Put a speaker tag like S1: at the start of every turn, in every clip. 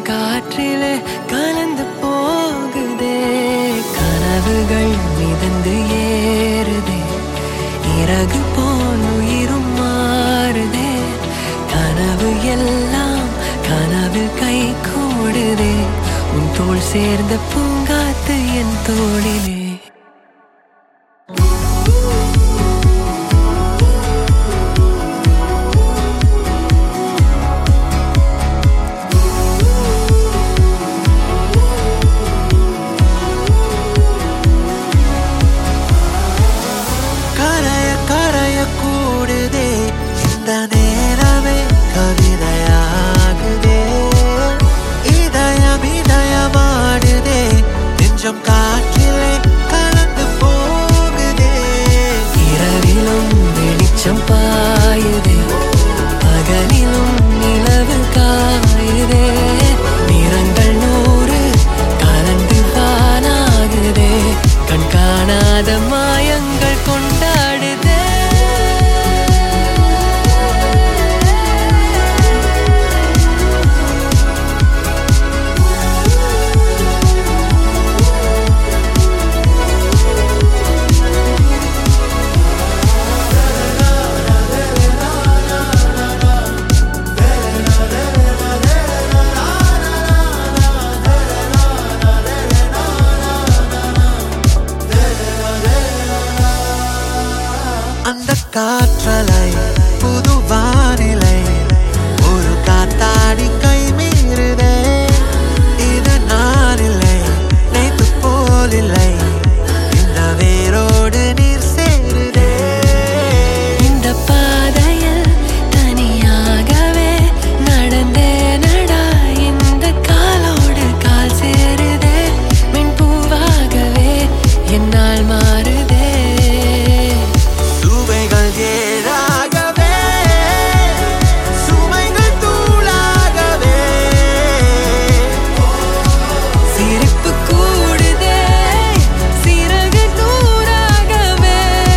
S1: காற்றிலே கலந்து போகுதே கனவுகள் மிதந்து ஏறுதே இறகு போல் உயிரும் மாறுதே கனவு எல்லாம் கனவு கை கூடுதே உன் தோள் சேர்ந்த பூங்காத்து என் தோளிலே
S2: கரைய கரைய கூடுதே இந்த நேரமே கவிதையாகுதே இதயம் இதயமாடுதே நெஞ்சம் காற்றிலே கலந்து போகுதே
S1: இரவிலும் வெளிச்சம் பாயுதே பகலிலும் நிலவு காயுதே நிறங்கள் நூறு கலந்து வானாகுதே கண் காணாத மாயங்கள் கொண்டாடுதே
S2: அந்த காற்றலை புது வானிலை ஒரு காத்தாடி கை மீறுதே இது நான் இல்லை நேத்து போல் இல்லை இந்த வேரோடு நீர் சேருதே
S1: இந்த பாதையில் தனியாகவே நடந்தே நடா இந்த காலோடு கால் சேருதே மின் பூவாகவே என்னால் மாறுதே
S2: சுவைகள் ஏழாகவே சுமைகள் தூளாகவே
S1: சிரிப்பு கூடுதே சிறகு தூராகவே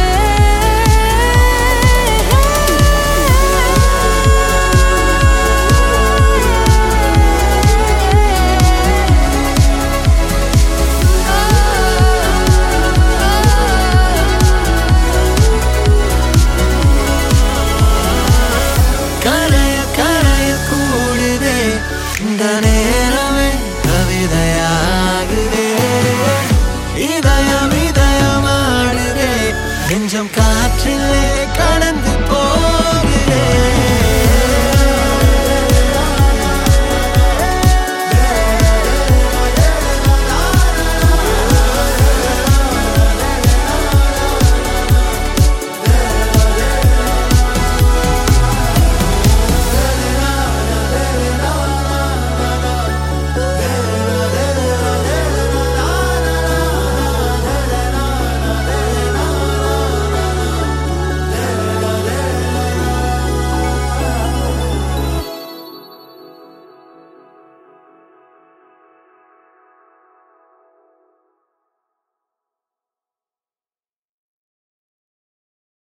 S2: கரைய கரைய கூடுதே இந்த நேரமே கவிதையாகுதே இதயம் இதயமாடுதே நெஞ்சம் காற்றிலே